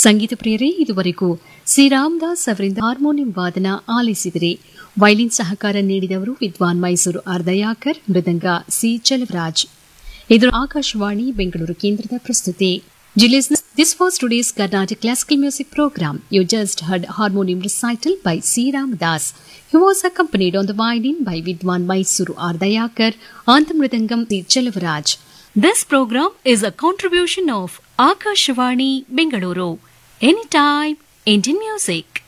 ಸಂಗೀತ ಪ್ರಿಯರೇ ಇದುವರೆಗೂ ಶ್ರೀರಾಮದಾಸ್ ಅವರಿಂದ ಹಾರ್ಮೋನಿಯಂ ವಾದನ ಆಲಿಸಿದರೆ ವೈಲಿನ್ ಸಹಕಾರ ನೀಡಿದವರು ವಿದ್ವಾನ್ ಮೈಸೂರು ಆರ್ದಯಾಕರ್ ಮೃದಂಗ ಸಿ ಚಲವರಾಜ್ ಇದು ಆಕಾಶವಾಣಿ ಬೆಂಗಳೂರು ಕೇಂದ್ರದ ಪ್ರಸ್ತುತಿ This was today's Carnatic Classical Music Program. You just heard harmonium recital by C. Ramdas. He was accompanied on the violin by Vidwan Mysuru Ardayakar and the Mridangam C. Chalavaraj. This program is a contribution of Akashvani Bengaluru. Anytime, Indian music.